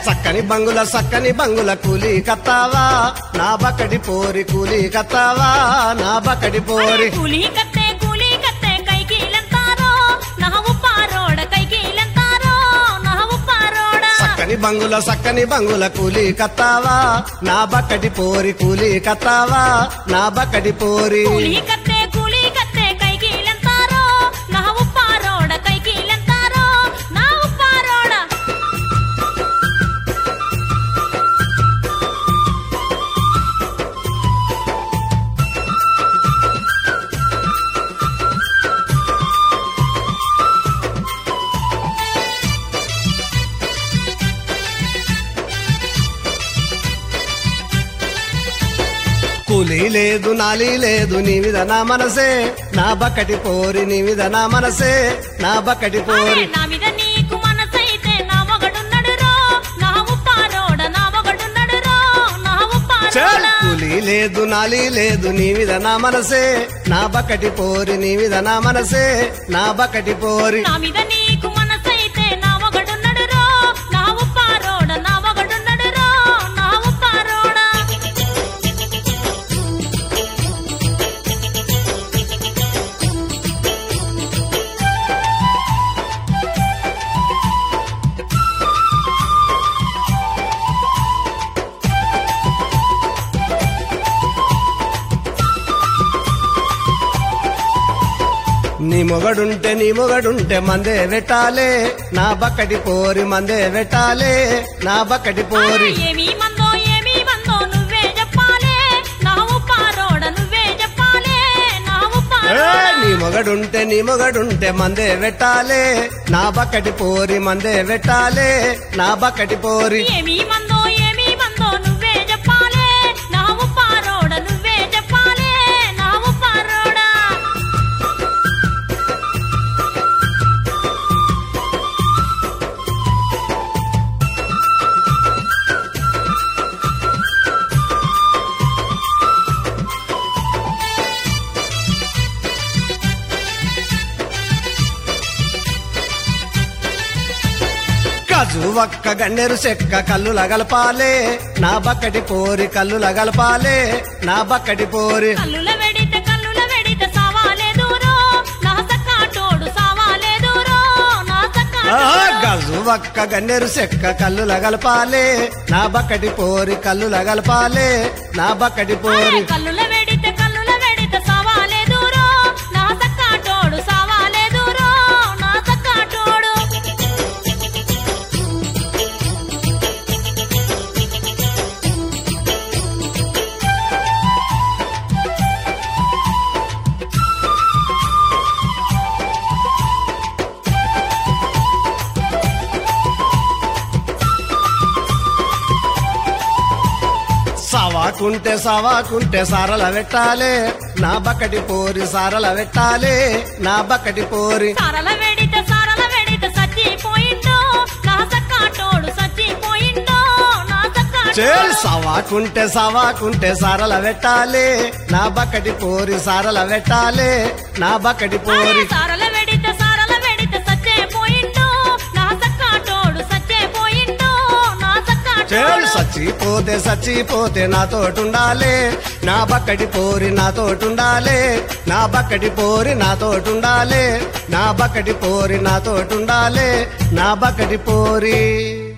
సక్కని బంగుల సక్కని బంగుల కూలి కత్తావా నా బక్కడి పోరి కూలి కత్తావా నా బక్కడి పోరి కూలి కತ್ತೆ కూలి కತ್ತೆ కైకీలంతారో నా ఉప్పారోడ కైకీలంతారో నా ఉప్పారోడ సక్కని బంగుల సక్కని బంగుల కూలి కత్తావా నా బక్కడి పోరి కూలి కత్తావా నా బక్కడి పోరి కూలి కತ್ತೆ కూలి కತ್ತೆ కైకీలంతారో నా ఉప్పారోడ కైకీలంతారో నా ఉప్పారోడ కూలి లేదు నాలి లేదు నీ మీద నా మనసే నా బక్కటి పోరి నీ మీద నా మనసే నా బక్కటి అరే పోరి నా మీద నీకు మనసైతే నా మొగడున్నడు రో నా ఉప్పారోడ నా మొగడున్నడు రో నా చల్ ఉప్పారోడ కూలి లేదు నాలి లేదు నీ మీద నా మనసే నా బక్కటి పోరి నీ మీద నా మనసే నా బక్కటి పోరి నా మీద నీకు మనసైతే నా మొగడున్నడు రో నా ఉప్పారోడ నా మొగడున్నడు రో నా ఉప్పారోడ నీ మొగడుంటే నీ మొగడుంటే మందే వెట్టాలే నా బక్కటి పోరి మందే వెట్టాలే నా బక్కటి పోరి ఏమి మందో ఏమి మందో నువ్వే చెప్పాలే నా ఉప్పారోడ నువ్వే చెప్పాలే నా ఏ, ఉప్పారోడ నీ మొగడుంటే నీ మొగడుంటే మందే వెట్టాలే నా బక్కటి పోరి మందే వెట్టాలే నా బక్కటి పోరి ఏమి మందో ఏమి మందో నువ్వే చెప్పాలే నా ఉప్పారోడ నువ్వే చెప్పాలే నా ఉప్పారోడ కాజు ఒక్క గన్నెరు చెక్క కళ్ళు లగలపాలే నా బక్కటి పోరి కళ్ళు లగలపాలే నా బక్కటి పోరి కల్లుల వెడితే కల్లుల వెడితే సావాలే దూరో నా సక్కాటోడు సావాలే దూరో నా ఆ, సక్కాటోడు గజు ఒక్క గన్నెరు చెక్క కళ్ళు లగలపాలే నా బక్కటి పోరి కళ్ళు లగలపాలే నా బక్కటి అరే పోరి కల్లుల వెడితే కల్లుల వెడితే సావాలే దూరో నా సక్కాటోడు సావాలే దూరో నా సక్కాటోడు సవాకుంటే సవాకుంటే సారల పెట్టాలే నా బక్కటి పోరి సారల పెట్టాలే నా బక్కటి పోరి సారల వెడితే సారల వెడితే సచ్చిపోయిందో నా సక్కాటోడు సచ్చిపోయిందో నా చేల్ సక్కాటోడు సవాకుంటే సవాకుంటే సారల పెట్టాలే నా బక్కటి పోరి సారల పెట్టాలే నా బక్కటి అరే పోరి సారల వెడితే సారల వెడితే సచ్చిపోయిందో నా సక్కాటోడు సచ్చిపోయిందో నా చేల్ సక్కాటోడు సచ్చిపోతే సచ్చిపోతే నాతోటుండాలే నా బక్కటి పోరి నాతోటుండాలే నా బక్కటి పోరి నాతోటుండాలే నా బక్కటి పోరి నాతోటుండాలే నా బక్కటి పోరి